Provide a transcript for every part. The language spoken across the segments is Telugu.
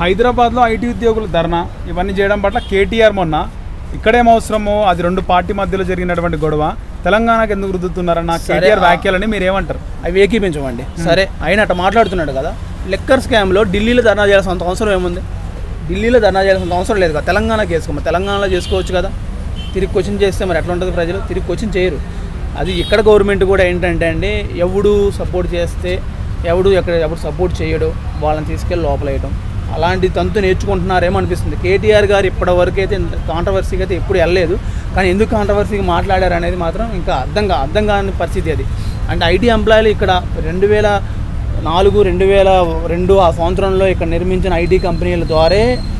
హైదరాబాద్లో ఐటీ ఉద్యోగుల ధర్నా ఇవన్నీ చేయడం పట్ల కేటీఆర్ మొన్న ఇక్కడేం అవసరమో అది రెండు పార్టీ మధ్యలో జరిగినటువంటి గొడవ తెలంగాణకు ఎందుకు రుద్దుతున్నారన్న సరే, కేటీఆర్ ఆ- వ్యాఖ్యలని మీరు ఏమంటారు అవి ఏకీపించమండి సరే ఆయన అట్లా మాట్లాడుతున్నాడు కదా లెక్కర్ స్కామ్లో ఢిల్లీలో ధర్నా చేయాల్సిన అవసరం ఏముంది ఢిల్లీలో ధర్నా చేయాల్సిన అవసరం లేదు కదా తెలంగాణకి వేసుకోమా తెలంగాణలో చేసుకోవచ్చు కదా తిరిగి క్వశ్చన్ చేస్తే మరి ఎట్లా ఉంటుంది ప్రజలు తిరిగి క్వశ్చన్ చేయరు అది ఇక్కడ గవర్నమెంట్ కూడా ఏంటంటే అండి ఎవడు సపోర్ట్ చేస్తే ఎవడు ఎక్కడ ఎవడు సపోర్ట్ చేయడు వాళ్ళని తీసుకెళ్ళి లోపలేయడం అలాంటి తంతు నేర్చుకుంటున్నారేమో అనిపిస్తుంది కేటీఆర్ గారు ఇప్పటివరకు అయితే కాంట్రవర్సీకి అయితే ఎప్పుడు వెళ్ళలేదు కానీ ఎందుకు కాంట్రవర్సీకి మాట్లాడారు అనేది మాత్రం ఇంకా అర్థం కా అర్థం కాని పరిస్థితి అది అంటే ఐటీ ఎంప్లాయీలు ఇక్కడ రెండు వేల నాలుగు రెండు వేల రెండు ఆ సంవత్సరంలో ఇక్కడ నిర్మించిన ఐటీ కంపెనీల ద్వారా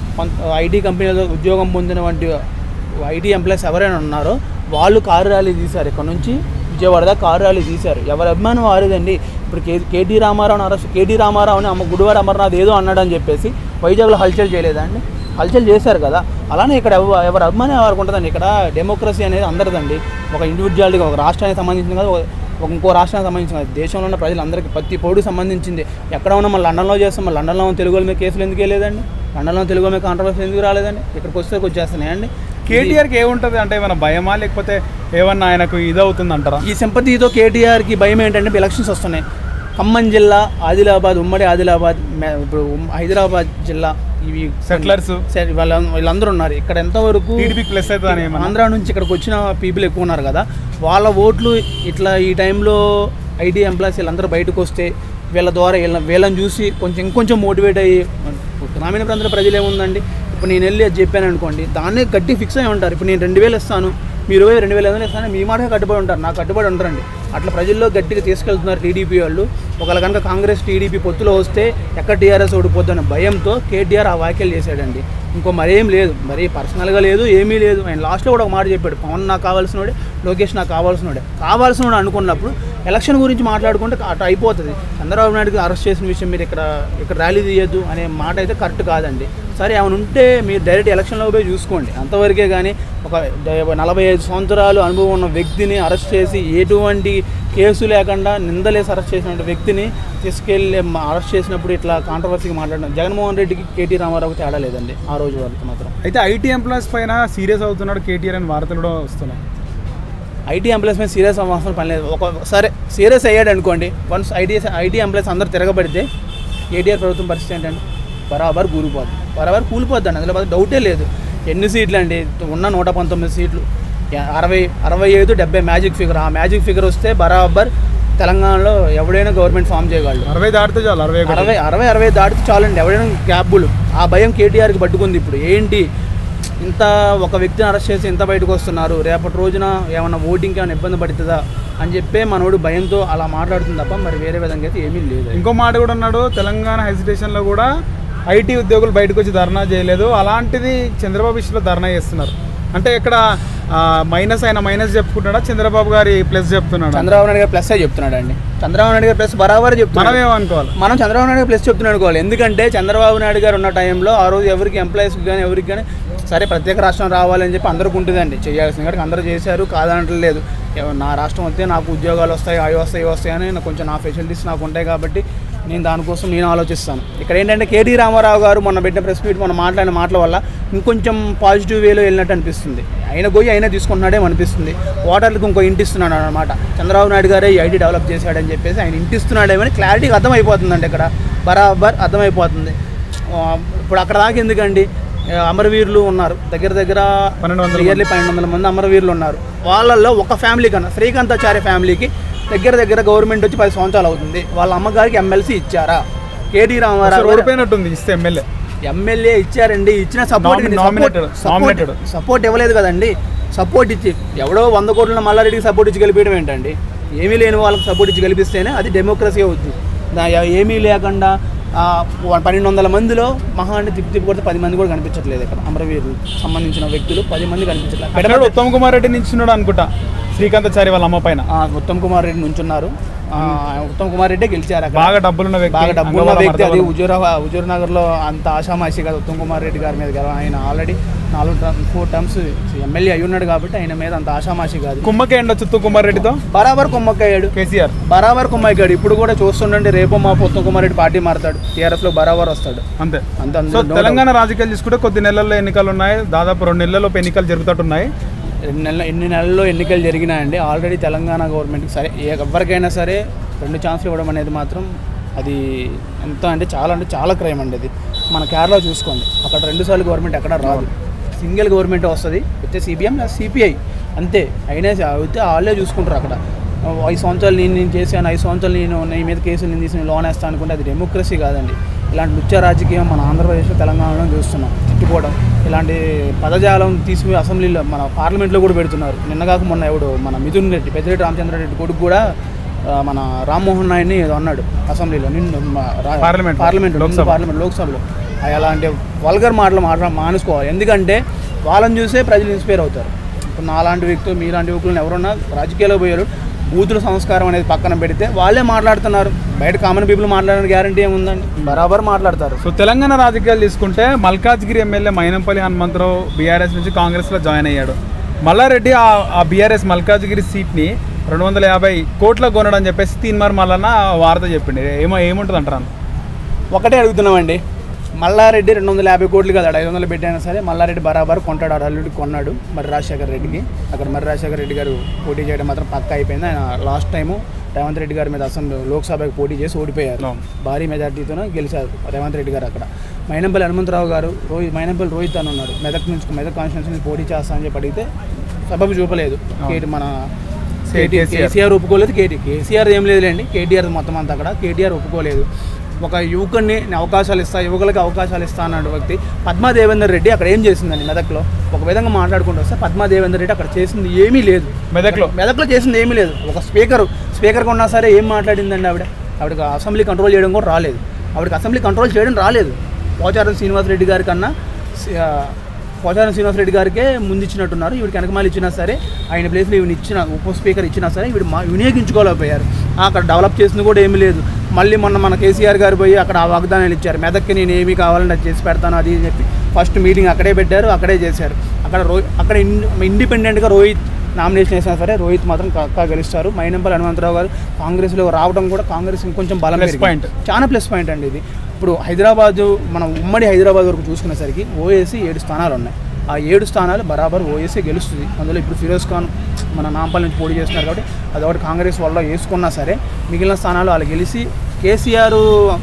ఐటీ కంపెనీల ఉద్యోగం పొందిన వంటి ఐటీ ఎంప్లాయీస్ ఎవరైనా ఉన్నారో వాళ్ళు కారు ర్యాలీ తీశారు ఇక్కడ నుంచి విజయవాడ దాకా కారు ర్యాలీ తీశారు ఎవరి అభిమానం వారిదండి ఇప్పుడు K KT Rama Rao arrest KT రామారావుని అమ్మ గుడివాడ అమర్నాథ్ ఏదో అన్నాడని చెప్పేసి వైజాగ్లో హల్చల్ చేయలేదండి హల్చల్ చేశారు కదా అలానే ఇక్కడ ఎవ- ఎవరి అభిమానం ఎవరికి ఉంటుందండి ఇక్కడ డెమోక్రసీ అనేది అందరిదండి ఒక ఇండివిజువాలిటీగా ఒక రాష్ట్రానికి సంబంధించింది కాదు ఒక- ఒక ఇంకో రాష్ట్రానికి సంబంధించిన కాదు. దేశంలో ఉన్న ప్రజలందరికీ ప్రతి పౌరుడికి సంబంధించింది ఎక్కడ ఉన్నా మన లండన్లో చేస్తాం మన లండన్లో ఉన్న తెలుగు వాళ్ళ మీద కేసులు ఎందుకు వెళ్ళలేదండి లండన్లో తెలుగు వాళ్ళ మీద కాంట్రవర్సీ ఎందుకు రాలేదండి ఇక్కడికి వస్తే వచ్చేస్తున్నాయండి కేటీఆర్కి ఏముంటుంది అంటే ఏమైనా భయమా లేకపోతే ఏమన్నా ఆయనకు ఇదవుతుంది అంటారా ఈ సింపతితో కేటీఆర్కి భయం ఏంటంటే ఎలక్షన్స్ వస్తున్నాయి ఖమ్మం జిల్లా ఆదిలాబాద్ ఉమ్మడి ఆదిలాబాద్ మే- ఇప్పుడు ఉమ్- హైదరాబాద్ జిల్లా ఇవి సెటిలర్స్ సరే, వాళ్ళ వీళ్ళందరూ ఉన్నారు ఇక్కడ ఎంతవరకు టీడీపీ ప్లస్ అవుతుంది అని ఏమన్నా ఆంధ్ర నుంచి ఇక్కడికి వచ్చిన పీపుల్ ఎక్కువ ఉన్నారు కదా వాళ్ళ ఓట్లు ఇట్లా ఈ టైంలో ఐటీ ఎంప్లాయీస్ వీళ్ళందరూ బయటకు వస్తే వీళ్ళ ద్వారా వీళ్ళ వీళ్ళని చూసి కొంచెం ఇంకొంచెం మోటివేట్ అయ్యి గ్రామీణ ప్రాంతాల ప్రజలు ఏముందండి ఇప్పుడు నేను వెళ్ళి అది చెప్పాను అనుకోండి దాన్నే గట్టి ఫిక్స్ అయి ఉంటారు ఇప్పుడు నేను రెండు వేలు ఇస్తాను మీరు ఇరవై రెండు వేలు ఐదు ఇస్తాను మీ మాటగా కట్టుబడి ఉంటారు నాకు కట్టుబడి ఉంటారండి అట్లా ప్రజల్లో గట్టిగా తీసుకెళ్తున్నారు టీడీపీ వాళ్ళు ఒకవేళ కనుక కాంగ్రెస్ టీడీపీ పొత్తులో వస్తే ఎక్కడ టీఆర్ఎస్ ఓడిపోద్దన్న భయంతో కేటీఆర్ ఆ వ్యాఖ్యలు చేశాడండి ఇంకో మరేం లేదు మరి పర్సనల్గా లేదు ఏమీ లేదు ఆయన లాస్ట్లో కూడా ఒక మాట చెప్పాడు పవన్ నాకు కావాల్సినోడే లోకేష్ నాకు కావాల్సినోడే కావాల్సినోడు అనుకున్నప్పుడు ఎలక్షన్ గురించి మాట్లాడుకుంటే అటు అయిపోతుంది చంద్రబాబు నాయుడుకి అరెస్ట్ చేసిన విషయం మీరు ఇక్కడ ఇక్కడ ర్యాలీ తీయద్దు అనే మాట అయితే కరెక్ట్ కాదండి సరే ఏమైనా ఉంటే మీరు డైరెక్ట్ ఎలక్షన్లో పోయి చూసుకోండి అంతవరకే కానీ ఒక డ- నలభై ఐదు సంవత్సరాలు అనుభవం ఉన్న వ్యక్తిని అరెస్ట్ చేసి ఎటువంటి కేసు లేకుండా నిందలేసి అరెస్ట్ చేసిన వ్యక్తిని తీసుకెళ్ళి మ- అరెస్ట్ చేసినప్పుడు ఇట్లా కాంట్రవర్సీగా మాట్లాడడం జగన్మోహన్ రెడ్డికి కేటీ రామారావుకి తేడా లేదండి ఆ రోజు వరకు మాత్రం అయితే ఐటీ ఎంప్లాయీస్ పైన సీరియస్ అవుతున్నాడు కేటీఆర్ అని వార్తలు కూడా వస్తున్నాయి ఐటీ ఎంప్లాయీస్ మీద సీరియస్ అవ్వాల్సిన పని లేదు ఒక సరే సీరియస్ అయ్యాడు అనుకోండి వన్స్ ఐటీ ఐటీ ఎంప్లాయీస్ అందరూ తిరగబడితే కేటీఆర్ ప్రభుత్వం పరిస్థితి ఏంటంటే బరాబర్ కూలిపోద్ది బరాబర్ కూలిపోద్ది అండి అందులో డౌటే లేదు ఎన్ని సీట్లు అండి ఉన్న నూట పంతొమ్మిది సీట్లు యా- అరవై అరవై ఐదు డెబ్బై మ్యాజిక్ ఫిగర్ ఆ మ్యాజిక్ ఫిగర్ వస్తే బరాబర్ తెలంగాణలో ఎవడైనా గవర్నమెంట్ ఫామ్ చేయగలడు అరవై దాటితే చాలు అరవై ఒకటి. అరవై అరవై అరవై దాటితే చాలండి ఎవడైనా క్యాబులు ఆ భయం కేటీఆర్కి పట్టుకుంది ఇప్పుడు ఏంటి ఇంత ఒక వ్యక్తిని అరెస్ట్ చేసి ఇంత బయటకు వస్తున్నారు రేపటి రోజున ఏమైనా ఓటింగ్కి ఏమైనా ఇబ్బంది పడుతుందా అని చెప్పే మనోడు భయంతో అలా మాట్లాడుతుంది తప్ప మరి వేరే విధంగా అయితే ఏమీ లేదు ఇంకో మాట కూడా ఉన్నాడు తెలంగాణ హెసిటేషన్లో కూడా ఐటీ ఉద్యోగులు బయటకు వచ్చి ధర్నా చేయలేదు అలాంటిది చంద్రబాబు ఇష్యూలో ధర్నా చేస్తున్నారు అంటే ఇక్కడ మైనస్ ఆయన మైనస్ చెప్పుకుంటాడా చంద్రబాబు గారి ప్లస్ చెప్తున్నాడు చంద్రబాబు నాయుడు గారు ప్లస్ చెప్తున్నాడు అండి చంద్రబాబు నాయుడు గారు ప్లస్ బరాబర్ చెప్తున్నాడు మనం ఏమనుకోవాలి మనం చంద్రబాబు నాయుడు గారు ప్లస్ చెప్తున్నాడు అనుకోవాలి ఎందుకంటే చంద్రబాబు నాయుడు గారు ఉన్న టైంలో ఆ రోజు ఎవరికి ఎంప్లాయీస్కి కానీ ఎవరికి కానీ సరే ప్రత్యేక రాష్ట్రం రావాలని చెప్పి అందరికీ ఉంటుందండి చేయాల్సిన కాడికి అందరూ చేశారు కాదనట్లేదు ఎవ- నా రాష్ట్రం వస్తే నాకు ఉద్యోగాలు వస్తాయి అవి వస్తాయి ఇవి వస్తాయి అని నాకు కొంచెం నా ఫెసిలిటీస్ నాకు ఉంటాయి కాబట్టి నేను దానికోసం నేను ఆలోచిస్తాను ఇక్కడ ఏంటంటే కేటీ రామారావు గారు మొన్న పెట్టిన ప్రెస్ మీట్ మొన్న మాట్లాడిన మాటల వల్ల ఇంకొంచెం పాజిటివ్ వేలో వెళ్ళినట్టు అనిపిస్తుంది ఆయన పోయి అయినా తీసుకుంటున్నాడేమో అనిపిస్తుంది ఓటర్లకు ఇంకో ఇంటి ఇస్తున్నాడు అనమాట చంద్రబాబు నాయుడు గారే ఈ ఐటీ డెవలప్ చేశాడని చెప్పేసి ఆయన ఇంటి ఇస్తున్నాడేమని క్లారిటీగా అర్థమైపోతుందండి ఇక్కడ బరాబర్ అర్థమైపోతుంది ఆ, ఇప్పుడు అక్కడ దాకా ఎందుకండి ఆ, అమరవీరులు ఉన్నారు దగ్గర దగ్గర పన్నెండు వందల ఇయర్లీ పన్నెండు వందల మంది అమరవీరులు ఉన్నారు వాళ్ళల్లో ఒక ఫ్యామిలీ కన్నా శ్రీకాంతాచార్య ఫ్యామిలీకి దగ్గర దగ్గర గవర్నమెంట్ వచ్చి పది సంవత్సరాలు అవుతుంది వాళ్ళ అమ్మగారికి ఎమ్మెల్సీ ఇచ్చారా కేటీ రామారావు గారు ఓడిపోయినట్టుంది ఇస్తే ఎమ్మెల్యే ఎమ్మెల్యే ఇచ్చారండి ఇచ్చిన support Nomi- nominated. Nominated. Support ఇవ్వలేదు కదండి సపోర్ట్ ఇచ్చి ఎవడో వంద కోట్ల మల్లారెడ్డికి సపోర్ట్ ఇచ్చి గెలిపించడం ఏంటండి ఏమీ లేని వాళ్ళకి సపోర్ట్ ఇచ్చి గెలిపిస్తేనే అది డెమోక్రసీ అవుతుంది దా- ఏమీ లేకుండా ఆ, వ- పన్నెండు వందల మందిలో మహా అంటే తిప్పి తిప్పి కొడితే పది మంది కూడా కనిపించట్లేదు ఇక్కడ అమరవీరులు సంబంధించిన వ్యక్తులు పది మంది కనిపించట్లేదు అక్కడ ఉత్తమ్ కుమార్ రెడ్డి నిల్చున్నాడు అనుకుంటా శ్రీకాంతాచారి వాళ్ళ అమ్మ పైన ఆ, ఉత్తమ్ కుమార్ రెడ్డి నుంచున్నారు ఆ, ఉత్తమ్ కుమార్ రెడ్డి గెలిచారు అక్కడ బాగా డబ్బులున్న వ్యక్తి బాగా డబ్బున్న అంగవరం వ్యక్తి అది అర్థవరం. హుజూర్ హుజూర్ నగర్లో అంత ఆషామాషి కాదు ఉత్తమ్ కుమార్ రెడ్డి గారి మీద కదా ఆయన ఆల్రెడీ నాలుగు టర్మ్ ఫోర్ టర్మ్స్ ఎమ్మెల్యే అయి ఉన్నాడు కాబట్టి ఆయన మీద అంత ఆషామాషి కాదు కుమ్మకే ఉండొచ్చు ఉత్తమ్ కుమార్ రెడ్డితో బరాబర్ కుమ్మక్కయ్యాడు కేసీఆర్ బరాబర్ కుమ్మయ్యాడు ఇప్పుడు కూడా చూస్తుండండి రేపు మా ఉత్తమ్ కుమార్ రెడ్డి పార్టీ మారుతాడు టీఆర్ఎస్ లో బరాబర్ వస్తాడు అంతే అంత సో అందులో no తెలంగాణ రాజకీయాలు తీసుకుంటే కొద్ది నెలల్లో ఎన్నికలు ఉన్నాయి దాదాపు రెండు నెలల్లో ఎన్నికలు జరుగుతుంటున్నాయి ఎన్ని నెలల ఎన్ని నెలల్లో ఎన్నికలు జరిగినాయండి ఆల్రెడీ తెలంగాణ గవర్నమెంట్కి సరే ఏ- ఎవరికైనా సరే రెండు ఛాన్సులు ఇవ్వడం అనేది మాత్రం అది ఎంత అంటే చాలా అంటే చాలా క్రైమ్ అండి అది మన కేరళ చూసుకోండి అక్కడ రెండు సార్లు గవర్నమెంట్ ఎక్కడ రాదు సింగిల్ గవర్నమెంట్ వస్తుంది అయితే సిపిఎం సిపిఐ అంతే అయినా స- అయితే వాళ్ళే చూసుకుంటారు అక్కడ ఐదు సంవత్సరాలు నేను నేను చేశాను ఐదు సంవత్సరాలు నేను నీ మీద కేసులు నేను తీసి లోన్ వేస్తాను అనుకుంటే అది డెమోక్రసీ కాదండి ఇలాంటి నృత్య రాజకీయం మన ఆంధ్రప్రదేశ్లో తెలంగాణలో చూస్తున్నాం తిట్టుకోవడం ఇలాంటి పదజాలం తీసుకుని అసెంబ్లీలో మన పార్లమెంట్లో కూడా పెడుతున్నారు నిన్నగాక మొన్న ఎవడు మన మిథున్ రెడ్డి పెద్దిరెడ్డి రామచంద్ర రెడ్డి కొడుకు కూడా ఆ, మన రామ్మోహన్ నాయుడిని ఏదో అన్నాడు అసెంబ్లీలో నిన్ను మ- రా- పార్లమెంట్. పార్లమెంట్ లోక్సభ. పార్లమెంట్ లోక్సభలో అవి అలాంటి వల్గర్ మాటలు మాట్లా మానుకోవాలి ఎందుకంటే వాళ్ళని చూసే ప్రజలు ఇన్స్పైర్ అవుతారు ఇప్పుడు నాలాంటి వ్యక్తులు మీలాంటి వ్యక్తులను ఎవరున్నా రాజకీయాల్లో పోయారు బూతుల సంస్కారం అనేది పక్కన పెడితే వాళ్ళే మాట్లాడుతున్నారు బయట కామన్ పీపుల్ మాట్లాడడానికి గ్యారంటీ ఏముందండి బరాబర్ మాట్లాడతారు సో తెలంగాణ రాజకీయాలు తీసుకుంటే మల్కాజ్గిరి ఎమ్మెల్యే మైనంపల్లి హనుమంతరావు బీఆర్ఎస్ నుంచి కాంగ్రెస్లో జాయిన్ అయ్యాడు మల్లారెడ్డి ఆ ఆ బీఆర్ఎస్ మల్కాజ్గిరి సీట్ని రెండు వందల యాభై కోట్లకు కొనడం అని చెప్పేసి తీన్మార్ మల్లన్న వార్త చెప్పిండి ఏమో ఏముంటుంది అంటారు ఒకటే అడుగుతున్నామండి మల్లారెడ్డి రెండు వందల యాభై కోట్లు కదా ఐదు వందలు పెట్టైనా సరే మల్లారెడ్డి బరాబర్ కొంటాడు ఆడు అల్లుడికి కొన్నాడు మరి రాజశేఖర రెడ్డికి అక్కడ మరి రాజశేఖర రెడ్డి గారు పోటీ చేయడం మాత్రం పక్క అయిపోయింది ఆయన లాస్ట్ టైము రేవంత్ రెడ్డి గారి మీద అసెంబ్లీ లోక్సభకి పోటీ చేసి ఓడిపోయారు అవును. భారీ మెజార్టీతో గెలిచారు రేవంత్ రెడ్డి గారు అక్కడ మైనంపల్లి హనుమంతరావు గారు రోహిత్ మైనంపల్లి రోహిత్ అని ఉన్నాడు మెదక్ నుంచి మెదక్ కాన్స్టిట్యూన్సీ నుంచి పోటీ చేస్తా అని చెప్పి అడిగితే సబబు చూపలేదు కేటీ మన కేటీ- కేసీఆర్. కేసీఆర్ ఒప్పుకోలేదు కేటీ కేసీఆర్ ఏం లేదులేండి కేటీఆర్ మొత్తం అంతా అక్కడ కేటీఆర్ ఒప్పుకోలేదు ఒక యువకుడిని నేను అవకాశాలు ఇస్తా యువకులకి అవకాశాలు ఇస్తా అన్నాడు వ్యక్తి పద్మా దేవేందర్ రెడ్డి అక్కడ ఏం చేసిందండి మెదక్లో ఒక విధంగా మాట్లాడుకుంటూ వస్తే పద్మా దేవేందర్ రెడ్డి అక్కడ చేసింది ఏమీ లేదు మెదక్లో మెదక్లో చేసింది ఏమీ లేదు ఒక స్పీకర్ స్పీకర్గా ఉన్నా సరే ఏం మాట్లాడిందండి ఆవిడ ఆవిడకి అసెంబ్లీ కంట్రోల్ చేయడం కూడా రాలేదు ఆవిడకి అసెంబ్లీ కంట్రోల్ చేయడం రాలేదు పోచారం శ్రీనివాసరెడ్డి గారి కన్నా సి- ఆ, పోచారం శ్రీనివాసరెడ్డి గారికే ముందు ఇచ్చినట్టున్నారు ఈవిడికి వెనకమాలి ఇచ్చినా సరే ఆయన ప్లేస్లో ఈవిని ఇచ్చిన ఉప స్పీకర్ ఇచ్చినా సరే ఈవిడ మా వినియోగించుకోలేకపోయారు ఆ, అక్కడ డెవలప్ చేసింది కూడా ఏమీ లేదు మళ్ళీ మొన్న మన కేసీఆర్ గారు పోయి అక్కడ ఆ వాగ్దానాలు ఇచ్చారు మెదక్కి నేను ఏమి కావాలని అది చేసి పెడతాను అది అని చెప్పి ఫస్ట్ మీటింగ్ అక్కడే పెట్టారు అక్కడే చేశారు అక్కడ రో అక్కడ ఇన్- ఇండిపెండెంట్గా రోహిత్ నామినేషన్ వేసినా సరే రోహిత్ మాత్రం పక్కా గెలుస్తారు మైనంపల్లి హనుమంతరావు గారు కాంగ్రెస్లో రావడం కూడా కాంగ్రెస్ ఇంకొంచెం బలం Plus పెరిగింది. point. చాలా ప్లస్ పాయింట్ అండి ఇది ఇప్పుడు హైదరాబాద్ మనం ఉమ్మడి హైదరాబాద్ వరకు చూసుకునేసరికి ఓఏసీ ఏడు స్థానాలు ఉన్నాయి ఆ ఏడు స్థానాలు బరాబర్ ఓఏసీ గెలుస్తుంది అందులో ఇప్పుడు ఫిరోజ్ ఖాన్ మన నాంపల్లి నుంచి పోటీ చేస్తున్నారు కాబట్టి అదొకటి కాంగ్రెస్ వల్ల వేసుకున్నా సరే మిగిలిన స్థానాలు వాళ్ళు గెలిచి కేసీఆర్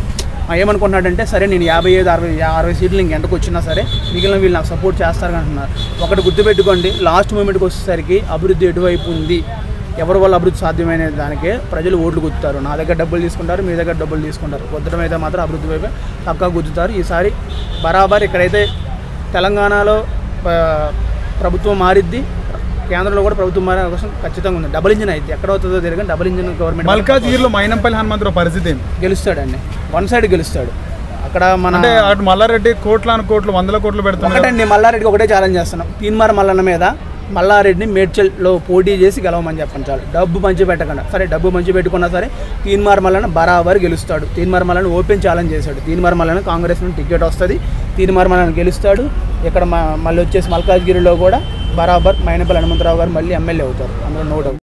ఆ, ఏమనుకుంటున్నాడంటే సరే నేను యాభై ఐదు అరవై యా- అరవై సీట్లు ఇంక ఎంతకు వచ్చినా సరే మిగిలిన వీళ్ళు నాకు సపోర్ట్ చేస్తారు అంటున్నారు ఒకటి గుర్తుపెట్టుకోండి లాస్ట్ మూమెంట్కి వచ్చేసరికి అభివృద్ధి ఎటువైపు ఉంది ఎవరి వల్ల అభివృద్ధి సాధ్యమైన దానికే ప్రజలు ఓట్లు గుద్దుతారు నా దగ్గర డబ్బులు తీసుకుంటారు మీ దగ్గర డబ్బులు తీసుకుంటారు గుద్దడం అయితే మాత్రం అభివృద్ధి వైపే పక్కా గుద్దుతారు ఈసారి బరాబర్ ఇక్కడైతే తెలంగాణలో ఆ, ప్రభుత్వం మారిద్ది కేంద్రంలో కూడా ప్రభుత్వం మారే అవకాశం ఖచ్చితంగా ఉంది డబుల్ ఇంజిన్ అయితే ఎక్కడ అవుతుందో తెలియదు డబుల్ ఇంజిన్ గవర్నమెంట్ మల్కాజ్గిరిలో మైనంపల్లి హనుమంతరావు పరిస్థితి ఏంటి గెలుస్తాడండి వన్ సైడ్ గెలుస్తాడు అక్కడ మన అంటే అటు మల్లారెడ్డి కోట్లాను కోట్లు వందల కోట్లు పెడుతున్నాడు ఒకటండి మల్లారెడ్డికి ఒకటే ఛాలెంజ్ చేస్తున్నాం తీన్మార్ మల్లన్న మీద మల్లారెడ్డిని మేడ్చల్లో పోటీ చేసి గెలవమని చెప్పండి చాలు డబ్బు మంచి పెట్టకుండా సరే డబ్బు మంచి పెట్టుకున్నా సరే తీన్మార్ మల్లన్న బరాబర్ గెలుస్తాడు తీన్మార్ మల్లన్న ఓపెన్ ఛాలెంజ్ చేశాడు తీన్మార్ మల్లన్న కాంగ్రెస్ నుండి టికెట్ వస్తుంది తీన్మార్ మల్లన్న గెలుస్తాడు ఇక్కడ మ- మళ్ళీ వచ్చేసి మల్కాజ్గిరిలో కూడా బరాబర్ మైనపల్లి హనుమంతరావు గారు మళ్ళీ ఎమ్మెల్యే అవుతారు అందులో నో డౌట్